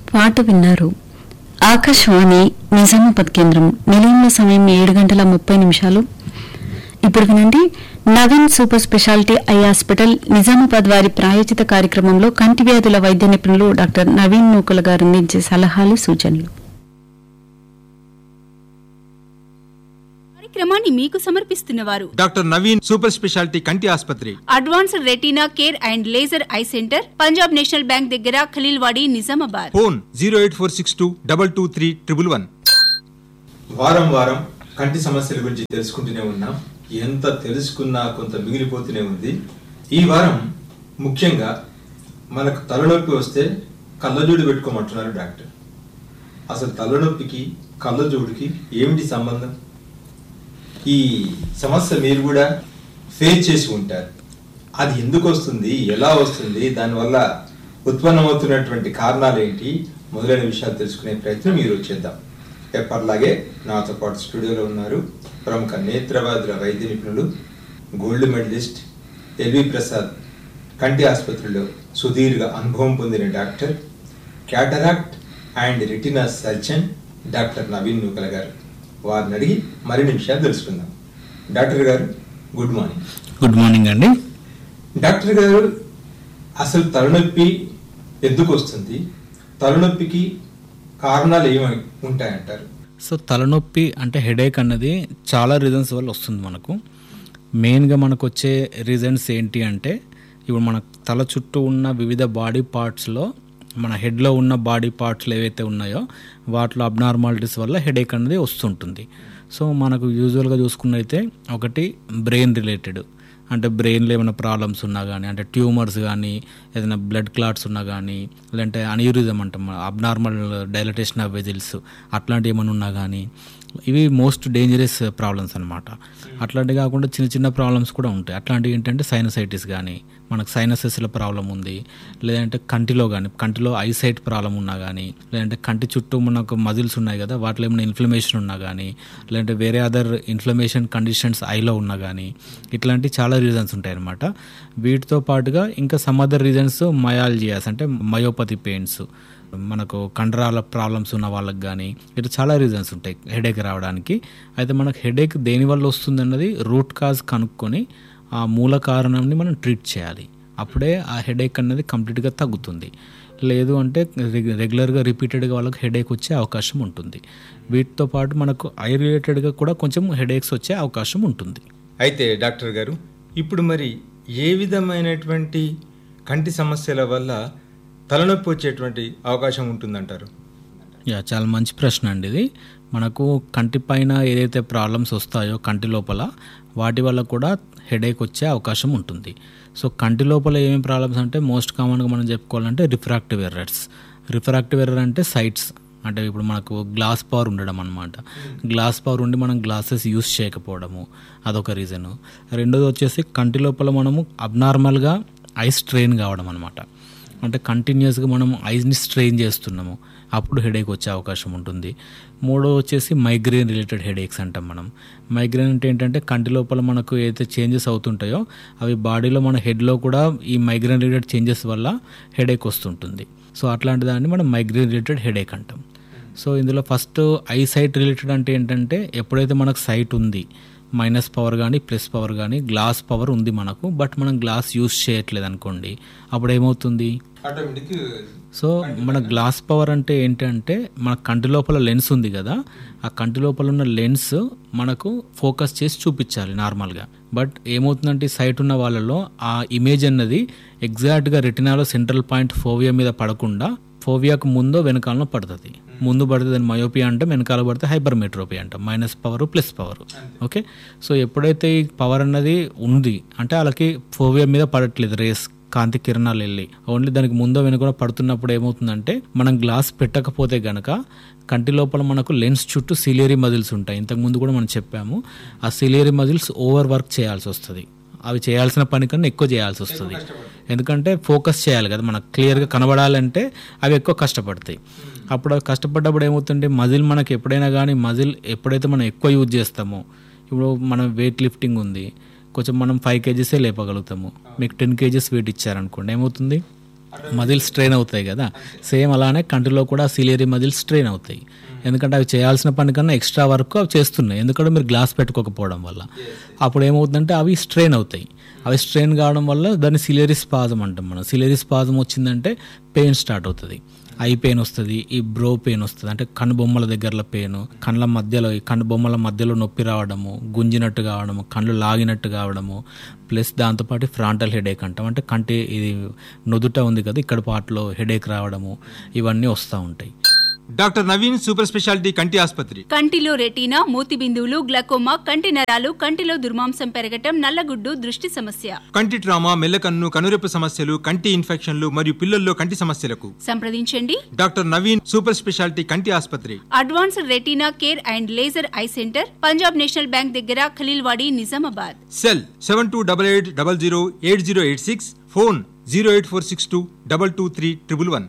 పాట విన్నారు ఆకాశవాణి నిజామాబాద్ కేంద్రం నిలయంలో సమయం ఏడు గంటల ముప్పై నిమిషాలు ఇప్పుడు వినండి Naveen super speciality eye hospital Nizamabad వారి ప్రాయోజిత కార్యక్రమంలో కంటి వ్యాధుల వైద్య నిపుణులు డాక్టర్ నవీన్ నూకల గారు అందించే సలహాలు సూచనలు కార్యక్రమాన్ని మీకు సమర్పిస్తున్నవారు డాక్టర్ నవీన్ సూపర్ స్పెషాలిటీ కంటి ఆసుపత్రి advanced retina care and laser eye centre Punjab National Bank దగ్గర Khaleelwadi Nizamabad phone zero eight four six two double two three triple one వారం వారం కంటి సమస్యల గురించి తెలుసుకుంటూనే ఉన్నాం ఎంత తెలుసుకున్నా కొంత మిగిలిపోతూనే ఉంది ఈ వారం ముఖ్యంగా మనకు తలనొప్పి వస్తే కళ్ళజోడు పెట్టుకోమంటున్నారు డాక్టర్ అసలు తలనొప్పికి కళ్ళజోడుకి ఏమిటి సంబంధం ఈ సమస్య మీరు కూడా ఫేస్ చేసి ఉంటారు అది ఎందుకు వస్తుంది ఎలా వస్తుంది దానివల్ల ఉత్పన్నమవుతున్నటువంటి కారణాలు ఏంటి మొదలైన విషయాలు తెలుసుకునే ప్రయత్నం మీరు చేద్దాం ఎప్పటిలాగే నాతో పాటు స్టూడియోలో ఉన్నారు ప్రముఖ నేత్రవాదుల వైద్య నిపుణులు గోల్డ్ మెడలిస్ట్ ఎల్వి ప్రసాద్ కంటి ఆసుపత్రిలో సుదీర్ఘ అనుభవం పొందిన doctor cataract and retina surgeon doctor Naveen Nookala garu వారిని అడిగి మరిన్ని విషయాలు తెలుసుకుందాం doctor garu good morning good morning అండి డాక్టర్ గారు అసలు తలనొప్పి ఎందుకు వస్తుంది తలనొప్పికి కారణాలు ఏమి ఉంటాయంటారు సో తలనొప్పి అంటే హెడేక్ అన్నది చాలా రీజన్స్ వల్ల వస్తుంది మనకు మెయిన్గా మనకు వచ్చే రీజన్స్ ఏంటి అంటే ఇప్పుడు మన తల చుట్టూ ఉన్న వివిధ బాడీ పార్ట్స్లో మన హెడ్లో ఉన్న బాడీ పార్ట్స్లో ఏవైతే ఉన్నాయో వాటిలో అబ్నార్మాలిటీస్ వల్ల హెడేక్ అనేది వస్తుంటుంది సో మనకు యూజువల్గా చూసుకున్నైతే ఒకటి బ్రెయిన్ రిలేటెడ్ అంటే బ్రెయిన్లో ఏమైనా ప్రాబ్లమ్స్ ఉన్నా కానీ అంటే ట్యూమర్స్ కానీ ఏదైనా బ్లడ్ క్లాట్స్ ఉన్నా కానీ లేదంటే అన్యూరిజం అంటాం అబ్నార్మల్ డైలటేషన్ ఆఫ్ వెజిల్స్ అట్లాంటివి ఏమైనా ఉన్నా కానీ ఇవి మోస్ట్ డేంజరస్ ప్రాబ్లమ్స్ అనమాట అట్లాంటివి కాకుండా చిన్న చిన్న ప్రాబ్లమ్స్ కూడా ఉంటాయి అట్లాంటివి ఏంటంటే సైనసైటిస్ కానీ మనకు సైనసెస్లో ప్రాబ్లం ఉంది లేదంటే కంటిలో కానీ కంటిలో ఐసైట్ ప్రాబ్లం ఉన్నా కానీ లేదంటే కంటి చుట్టూ మనకు మజిల్స్ ఉన్నాయి కదా వాటిలో ఏమైనా ఇన్ఫ్లమేషన్ ఉన్నా కానీ లేదంటే వేరే అదర్ ఇన్ఫ్లమేషన్ కండిషన్స్ ఐలో ఉన్నా కానీ ఇట్లాంటి చాలా రీజన్స్ ఉంటాయి అనమాట వీటితో పాటుగా ఇంకా సమ్ అదర్ రీజన్స్ మయాలజియాస్ అంటే మయోపతి పెయిన్స్ మనకు కండరాల ప్రాబ్లమ్స్ ఉన్న వాళ్ళకి కానీ ఇట్లా చాలా రీజన్స్ ఉంటాయి హెడేక్ రావడానికి అయితే మనకు హెడేక్ దేని వల్ల వస్తుంది అన్నది రూట్ కాజ్ కనుక్కొని ఆ మూల కారణాన్ని మనం ట్రీట్ చేయాలి అప్పుడే ఆ హెడేక్ అన్నది కంప్లీట్గా తగ్గుతుంది లేదు అంటే రెగ్- రెగ్యులర్గా రిపీటెడ్గా వాళ్ళకి హెడేక్ వచ్చే అవకాశం ఉంటుంది వీటితో పాటు మనకు ఐ రిలేటెడ్గా కూడా కొంచెం హెడేక్స్ వచ్చే అవకాశం ఉంటుంది అయితే డాక్టర్ గారు ఇప్పుడు మరి ఏ విధమైనటువంటి కంటి సమస్యల వల్ల తలనొప్పి వచ్చేటువంటి అవకాశం ఉంటుందంటారు యా చాలా మంచి ప్రశ్న అండి ఇది మనకు కంటి పైన ఏదైతే ప్రాబ్లమ్స్ వస్తాయో కంటి లోపల వాటి వల్ల కూడా హెడేక్ వచ్చే అవకాశం ఉంటుంది సో కంటి లోపల ఏమేమి ప్రాబ్లమ్స్ అంటే మోస్ట్ కామన్గా మనం చెప్పుకోవాలంటే రిఫ్రాక్టివ్ ఎర్రర్స్ రిఫ్రాక్టివ్ ఎర్రర్ అంటే సైట్స్ అంటే ఇప్పుడు మనకు గ్లాస్ పవర్ ఉండడం అనమాట గ్లాస్ పవర్ ఉండి మనం గ్లాసెస్ యూస్ చేయకపోవడము అదొక రీజను రెండోది వచ్చేసి కంటి లోపల మనము అబ్నార్మల్గా ఐ స్ట్రెయిన్ కావడం అనమాట అంటే కంటిన్యూస్గా మనం ఐస్ని స్ట్రెయిన్ చేస్తున్నాము అప్పుడు హెడేక్ వచ్చే అవకాశం ఉంటుంది మూడో వచ్చేసి మైగ్రేన్ రిలేటెడ్ హెడేక్స్ అంటాం మనం మైగ్రేన్ అంటే ఏంటంటే కంటి లోపల మనకు ఏదైతే చేంజెస్ అవుతుంటాయో అవి బాడీలో మన హెడ్లో కూడా ఈ మైగ్రేన్ రిలేటెడ్ చేంజెస్ వల్ల హెడేక్ వస్తుంటుంది సో అట్లాంటి దాన్ని మనం మైగ్రేన్ రిలేటెడ్ హెడేక్ అంటాం సో ఇందులో ఫస్ట్ ఐ సైట్ రిలేటెడ్ అంటే ఏంటంటే ఎప్పుడైతే మనకు సైట్ ఉంది మైనస్ పవర్ కానీ ప్లస్ పవర్ కానీ గ్లాస్ పవర్ ఉంది మనకు బట్ మనం గ్లాస్ యూస్ చేయట్లేదు అనుకోండి అప్పుడు ఏమవుతుంది ఆటోమేటిక్ సో మన గ్లాస్ పవర్ అంటే ఏంటంటే మన కంటి లోపల లెన్స్ ఉంది కదా ఆ కంటి లోపల ఉన్న లెన్స్ మనకు ఫోకస్ చేసి చూపించాలి నార్మల్గా బట్ ఏమవుతుందంటే సైట్ ఉన్న వాళ్ళలో ఆ ఇమేజ్ అన్నది ఎగ్జాక్ట్గా రెటినాలో సెంట్రల్ పాయింట్ ఫోవియా మీద పడకుండా ఫోవియాకు ముందో వెనకాలలో పడుతుంది ముందు పడితే దాన్ని మయోపియా అంటే వెనకాల పడితే హైపర్మెట్రోపియా అంటాం minus power plus power okay so ఎప్పుడైతే ఈ పవర్ అన్నది ఉంది అంటే వాళ్ళకి ఫోవియా మీద పడట్లేదు రేస్ కాంతి కిరణాలు వెళ్ళి ఓన్లీ దానికి ముందో వెనుక పడుతున్నప్పుడు ఏమవుతుందంటే మనం గ్లాస్ పెట్టకపోతే గనక కంటి లోపల మనకు లెన్స్ చుట్టూ సిలియరీ మజిల్స్ ఉంటాయి ఇంతకు ముందు కూడా మనం చెప్పాము ఆ సిలియరీ మజిల్స్ ఓవర్ వర్క్ చేయాల్సి వస్తుంది అవి చేయాల్సిన పని కన్నా ఎక్కువ చేయాల్సి వస్తుంది ఎందుకంటే ఫోకస్ చేయాలి కదా మనకు క్లియర్గా కనబడాలంటే అవి ఎక్కువ కష్టపడతాయి అప్పుడు అవి కష్టపడ్డప్పుడు ఏమవుతుంటే మజిల్ మనకి ఎప్పుడైనా కానీ మజిల్ ఎప్పుడైతే మనం ఎక్కువ యూజ్ చేస్తామో ఇప్పుడు మనం వెయిట్ లిఫ్టింగ్ ఉంది కొంచెం మనం ఫైవ్ కేజీసే లేపగలుగుతాము మీకు టెన్ కేజీస్ వెయిట్ ఇచ్చారనుకోండి ఏమవుతుంది మజిల్ స్ట్రెయిన్ అవుతాయి కదా సేమ్ అలానే కంటిలో కూడా సిలియరీ మజిల్ స్ట్రెయిన్ అవుతాయి ఎందుకంటే అవి చేయాల్సిన పని కన్నా ఎక్స్ట్రా వర్క్ అవి చేస్తున్నాయి ఎందుకంటే మీరు గ్లాస్ పెట్టుకోకపోవడం వల్ల అప్పుడు ఏమవుతుందంటే అవి స్ట్రెయిన్ అవుతాయి అవి స్ట్రెయిన్ కావడం వల్ల దాన్ని సిలియరీ స్పాజం అంటాం మనం సిలియరీ స్పాజం వచ్చిందంటే పెయిన్ స్టార్ట్ అవుతుంది ఐ పెయిన్ వస్తుంది ఈ బ్రో పెయిన్ వస్తుంది అంటే కన్ను బొమ్మల దగ్గరలో పెయిన్ కళ్ళ మధ్యలో ఈ కన్ను బొమ్మల మధ్యలో నొప్పి రావడము గుంజినట్టు కావడము కళ్ళు లాగినట్టు కావడము ప్లస్ దాంతోపాటు ఫ్రాంటల్ హెడేక్ అంటాం అంటే కంటి ఇది నుదుట ఉంది కదా ఇక్కడ పాటలో హెడేక్ రావడము ఇవన్నీ వస్తూ ఉంటాయి డాక్టర్ నవీన్ సూపర్ స్పెషాలిటీ కంటి ఆసుపత్రి కంటిలో రెటీనా మూతి బిందువులు గ్లకోమా కంటి నరాలు కంటిలో దుర్మాంసం పెరగటం నల్లగుడ్డు దృష్టి సమస్య కంటి ట్రామా మెల్లకన్ను కనురెప్పు సమస్యలు కంటి ఇన్ఫెక్షన్లు మరియు పిల్లల్లో కంటి సమస్యలకు సంప్రదించండి డాక్టర్ నవీన్ సూపర్ స్పెషాలిటీ కంటి ఆసుపత్రి advanced retina care and laser eye centre Punjab National Bank దగ్గర Khaleelwadi Nizamabad cell seven two double eight double zero eight zero eight six phone zero eight four six two double two three triple one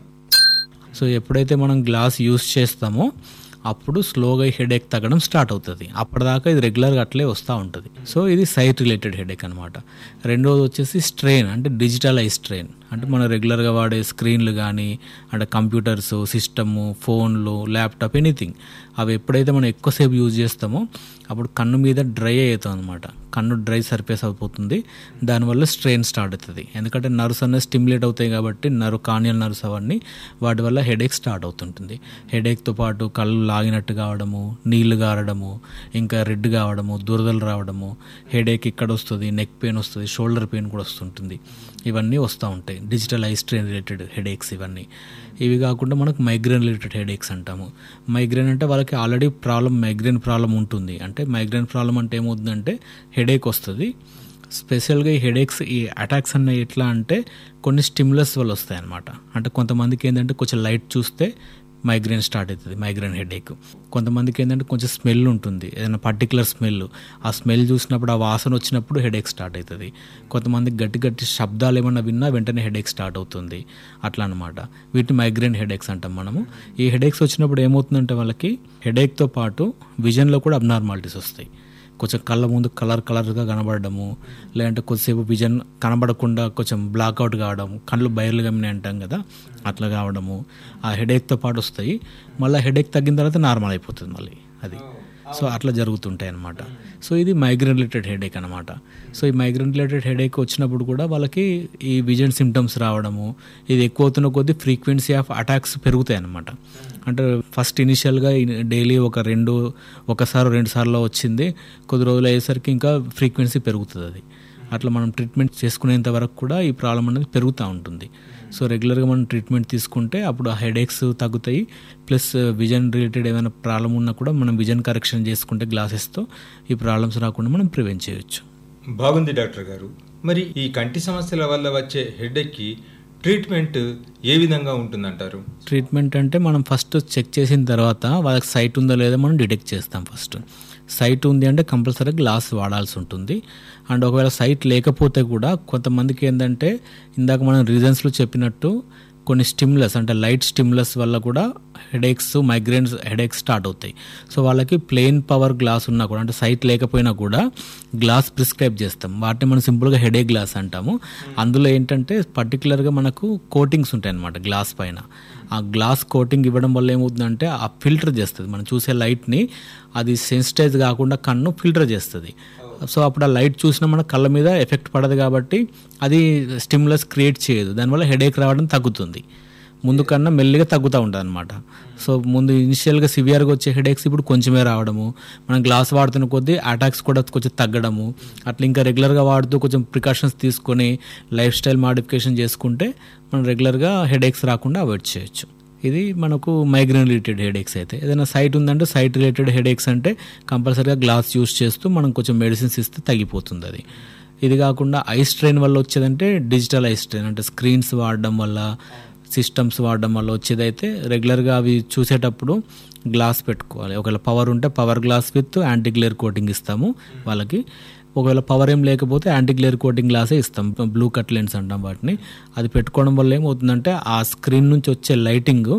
so ఎప్పుడైతే మనం glass use చేస్తామో అప్పుడు స్లోగా headache తగ్గడం start అవుతుంది అప్పటిదాకా ఇది రెగ్యులర్గా అట్లే వస్తూ ఉంటుంది సో ఇది సైట్ రిలేటెడ్ హెడేక్ అనమాట రెండోది వచ్చేసి స్ట్రెయిన్ అంటే డిజిటల్ ఐ స్ట్రెయిన్ అంటే మనం రెగ్యులర్గా వాడే స్క్రీన్లు కానీ అంటే కంప్యూటర్స్ సిస్టము ఫోన్లు ల్యాప్టాప్ ఎనీథింగ్ అవి ఎప్పుడైతే మనం ఎక్కువసేపు యూజ్ చేస్తామో అప్పుడు కన్ను మీద డ్రై అవుతాం అనమాట కన్ను డ్రై సర్ఫేస్ అయిపోతుంది దానివల్ల స్ట్రెయిన్ స్టార్ట్ అవుతుంది ఎందుకంటే నర్వ్స్ అనేది స్టిమ్యులేట్ అవుతాయి కాబట్టి నర్వ్ కానియల్ నర్వ్స్ అవన్నీ వాటి వల్ల హెడేక్ స్టార్ట్ అవుతుంటుంది హెడేక్తో పాటు కళ్ళు లాగినట్టు కావడము నీళ్లు గారడము ఇంకా రెడ్ కావడము దురదలు రావడము హెడేక్ ఇక్కడ వస్తుంది నెక్ పెయిన్ వస్తుంది షోల్డర్ పెయిన్ కూడా వస్తుంటుంది ఇవన్నీ వస్తూ ఉంటాయి digital eye strain related headaches ఇవన్నీ ఇవి కాకుండా మనకు మైగ్రేన్ రిలేటెడ్ హెడేక్స్ అంటాము మైగ్రేన్ అంటే వాళ్ళకి ఆల్రెడీ ప్రాబ్లం మైగ్రేన్ ప్రాబ్లం ఉంటుంది అంటే మైగ్రేన్ ప్రాబ్లం అంటే ఏమవుతుందంటే హెడేక్ వస్తుంది స్పెషల్గా ఈ హెడేక్స్ ఈ అటాక్స్ అన్న ఎట్లా అంటే కొన్ని స్టిమ్యులస్ వల్ల వస్తాయి అనమాట అంటే కొంతమందికి ఏంటంటే కొంచెం లైట్ చూస్తే మైగ్రేన్ స్టార్ట్ అవుతుంది మైగ్రేన్ హెడేక్ కొంతమందికి ఏంటంటే కొంచెం స్మెల్ ఉంటుంది ఏదైనా పర్టికులర్ స్మెల్ ఆ స్మెల్ చూసినప్పుడు ఆ వాసన వచ్చినప్పుడు హెడేక్ స్టార్ట్ అవుతుంది కొంతమందికి గట్టి గట్టి శబ్దాలు ఏమన్నా విన్నా వెంటనే హెడేక్ స్టార్ట్ అవుతుంది అట్లా అనమాట వీటిని మైగ్రేన్ హెడేక్స్ అంటాం మనము ఈ హెడేక్స్ వచ్చినప్పుడు ఏమవుతుందంటే వాళ్ళకి హెడేక్తో పాటు విజన్లో కూడా అబ్నార్మాలిటీస్ వస్తాయి కొంచెం కళ్ళ ముందు కలర్ కలర్గా కనబడడము లేదంటే కొద్దిసేపు విజన్ కనబడకుండా కొంచెం బ్లాక్అవుట్ కావడం కళ్ళు బయర్లు గమ్మినాయి అంటాం కదా అట్లా కావడము ఆ హెడేక్తో పాటు వస్తాయి మళ్ళీ హెడేక్ తగ్గిన తర్వాత నార్మల్ అయిపోతుంది మళ్ళీ అది సో అట్లా జరుగుతుంటాయి అనమాట సో ఇది మైగ్రేన్ రిలేటెడ్ హెడేక్ అనమాట సో ఈ మైగ్రేన్ రిలేటెడ్ హెడేక్ వచ్చినప్పుడు కూడా వాళ్ళకి ఈ విజన్ సిమ్టమ్స్ రావడము ఇది ఎక్కువ అవుతున్న కొద్దీ ఫ్రీక్వెన్సీ ఆఫ్ అటాక్స్ పెరుగుతాయి అనమాట అంటే ఫస్ట్ ఇనిషియల్గా డైలీ ఒక రెండు ఒకసారి రెండు సార్లు వచ్చింది కొద్ది రోజులు అయ్యేసరికి ఇంకా ఫ్రీక్వెన్సీ పెరుగుతుంది అది అట్లా మనం ట్రీట్మెంట్ చేసుకునేంత వరకు కూడా ఈ ప్రాబ్లం అనేది పెరుగుతూ ఉంటుంది సో రెగ్యులర్గా మనం ట్రీట్మెంట్ తీసుకుంటే అప్పుడు ఆ హెడేక్స్ తగ్గుతాయి ప్లస్ విజన్ రిలేటెడ్ ఏమైనా ప్రాబ్లం ఉన్నా కూడా మనం విజన్ కరెక్షన్ చేసుకుంటే గ్లాసెస్తో ఈ ప్రాబ్లమ్స్ రాకుండా మనం ప్రివెంట్ చేయొచ్చు బాగుంది డాక్టర్ గారు మరి ఈ కంటి సమస్యల వల్ల వచ్చే హెడ్ఏక్కి ట్రీట్మెంట్ ఏ విధంగా ఉంటుందంటారు ట్రీట్మెంట్ అంటే మనం ఫస్ట్ చెక్ చేసిన తర్వాత వాళ్ళకి సైట్ ఉందో లేదో మనం డిటెక్ట్ చేస్తాం ఫస్ట్ సైట్ ఉంది అంటే కంపల్సరీ గ్లాస్ వాడాల్సి ఉంటుంది అండ్ ఒకవేళ సైట్ లేకపోతే కూడా కొంతమందికి ఏంటంటే ఇందాక మనం రీజన్స్లో చెప్పినట్టు కొన్ని స్టిమ్లస్ అంటే లైట్ స్టిమ్లస్ వల్ల కూడా హెడేక్స్ మైగ్రేన్స్ హెడేక్స్ స్టార్ట్ అవుతాయి సో వాళ్ళకి ప్లెయిన్ పవర్ గ్లాస్ ఉన్నా కూడా అంటే సైట్ లేకపోయినా కూడా గ్లాస్ ప్రిస్క్రైబ్ చేస్తాం వాటిని మనం సింపుల్గా హెడేక్ గ్లాస్ అంటాము అందులో ఏంటంటే పర్టికులర్గా మనకు కోటింగ్స్ ఉంటాయి అన్నమాట గ్లాస్ పైన ఆ గ్లాస్ కోటింగ్ ఇవ్వడం వల్ల ఏమవుతుందంటే ఆ ఫిల్టర్ చేస్తుంది మనం చూసే లైట్ని అది సెన్సిటైజ్ కాకుండా కన్ను ఫిల్టర్ చేస్తుంది సో అప్పుడు ఆ లైట్ చూసినా మన కళ్ళ మీద ఎఫెక్ట్ పడదు కాబట్టి అది స్టిమ్యులస్ క్రియేట్ చేయదు దానివల్ల హెడేక్ రావడం తగ్గుతుంది ముందు కన్నా మెల్లిగా తగ్గుతూ ఉంటుంది అనమాట సో ముందు ఇనిషియల్గా సివియర్గా వచ్చే హెడేక్స్ ఇప్పుడు కొంచెమే రావడము మనం గ్లాస్ వాడుతున్న కొద్దీ అటాక్స్ కూడా కొంచెం తగ్గడము అట్లా ఇంకా రెగ్యులర్గా వాడుతూ కొంచెం ప్రికాషన్స్ తీసుకొని లైఫ్ స్టైల్ మాడిఫికేషన్ చేసుకుంటే మనం రెగ్యులర్గా హెడేక్స్ రాకుండా అవాయిడ్ చేయొచ్చు ఇది మనకు మైగ్రేన్ రిలేటెడ్ హెడేక్స్ అయితే ఏదైనా సైట్ ఉందంటే సైట్ రిలేటెడ్ హెడేక్స్ అంటే కంపల్సరీగా గ్లాస్ యూస్ చేస్తూ మనం కొంచెం మెడిసిన్స్ ఇస్తే తగ్గిపోతుంది అది ఇది కాకుండా ఐ స్ట్రెయిన్ వల్ల వచ్చేదంటే డిజిటల్ ఐ స్ట్రెయిన్ అంటే స్క్రీన్స్ వాడడం వల్ల సిస్టమ్స్ వాడడం వల్ల వచ్చేదైతే రెగ్యులర్గా అవి చూసేటప్పుడు గ్లాస్ పెట్టుకోవాలి ఒకవేళ పవర్ ఉంటే power glass with anti glare coating ఇస్తాము వాళ్ళకి ఒకవేళ పవర్ ఏం లేకపోతే యాంటీ గ్లేర్ కోటింగ్ గ్లాసే ఇస్తాం బ్లూ కట్ లెన్స్ అంటాం వాటిని అది పెట్టుకోవడం వల్ల ఏమవుతుందంటే ఆ స్క్రీన్ నుంచి వచ్చే లైటింగ్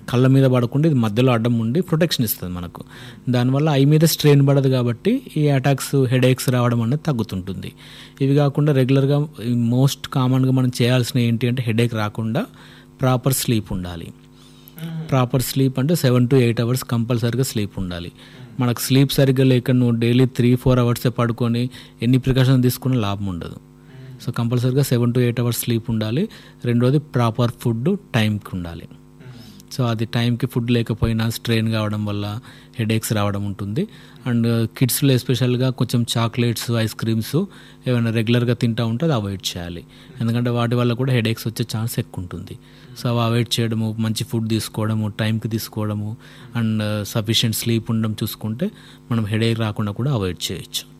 కళ్ళ మీద పడకుండా ఇది మధ్యలో అడ్డం ఉండి ప్రొటెక్షన్ ఇస్తుంది మనకు దానివల్ల ఐ మీద స్ట్రెయిన్ పడదు కాబట్టి ఈ అటాక్స్ హెడేక్స్ రావడం అనేది తగ్గుతుంటుంది ఇవి కాకుండా రెగ్యులర్గా మోస్ట్ కామన్గా మనం చేయాల్సిన ఏంటి అంటే హెడేక్ రాకుండా ప్రాపర్ స్లీప్ ఉండాలి ప్రాపర్ స్లీప్ అంటే సెవెన్ టు ఎయిట్ అవర్స్ కంపల్సరీగా స్లీప్ ఉండాలి మనకు స్లీప్ సరిగ్గా లేక నువ్వు డైలీ త్రీ ఫోర్ అవర్సే పడుకొని ఎన్ని ప్రికాషన్ తీసుకున్నా లాభం ఉండదు సో కంపల్సరీగా seven to eight hours sleep ఉండాలి రెండోది ప్రాపర్ ఫుడ్ టైంకి ఉండాలి సో అది టైంకి ఫుడ్ లేకపోయినా స్ట్రెయిన్ కావడం వల్ల హెడేక్స్ రావడం ఉంటుంది అండ్ కిడ్స్లో ఎస్పెషల్గా కొంచెం చాక్లెట్స్ ఐస్ క్రీమ్స్ ఏమైనా రెగ్యులర్గా తింటూ ఉంటే అది అవాయిడ్ చేయాలి ఎందుకంటే వాటి వల్ల కూడా హెడేక్స్ వచ్చే ఛాన్స్ ఎక్కువ ఉంటుంది సో అవి అవాయిడ్ చేయడము మంచి ఫుడ్ తీసుకోవడము టైంకి తీసుకోవడము అండ్ సఫిషియెంట్ స్లీప్ ఉండడం చూసుకుంటే మనం హెడేక్ రాకుండా కూడా అవాయిడ్ చేయొచ్చు